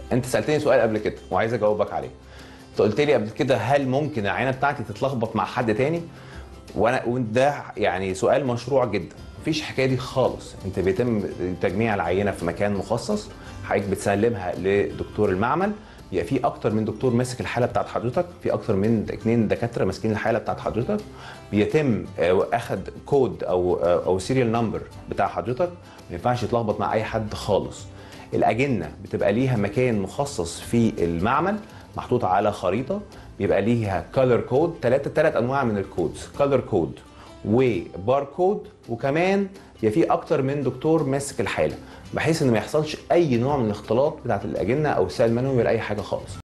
انت سالتني سؤال قبل كده وعايز اجاوبك عليه انت قلت لي قبل كده هل ممكن العينه بتاعتي تتلخبط مع حد تاني وانا وده يعني سؤال مشروع جدا مفيش الحكايه دي خالص انت بيتم تجميع العينه في مكان مخصص حضرتك بتسلمها لدكتور المعمل يبقى في اكتر من دكتور ماسك الحاله بتاعت حضرتك في اكتر من اثنين دكاتره ماسكين الحاله بتاعت حضرتك بيتم آه، اخد كود او آه، او سيريال نمبر بتاع حضرتك ما ينفعش يتلخبط مع اي حد خالص الاجنه بتبقى ليها مكان مخصص في المعمل محطوط على خريطه بيبقى ليها كولر كود ثلاثه ثلاث انواع من الكودز كولر كود وبار كود وكمان يبقى في اكتر من دكتور ماسك الحاله بحيث ان ما يحصلش اي نوع من الاختلاط بتاعت الاجنه او السائل المنوي ولا اي حاجه خالص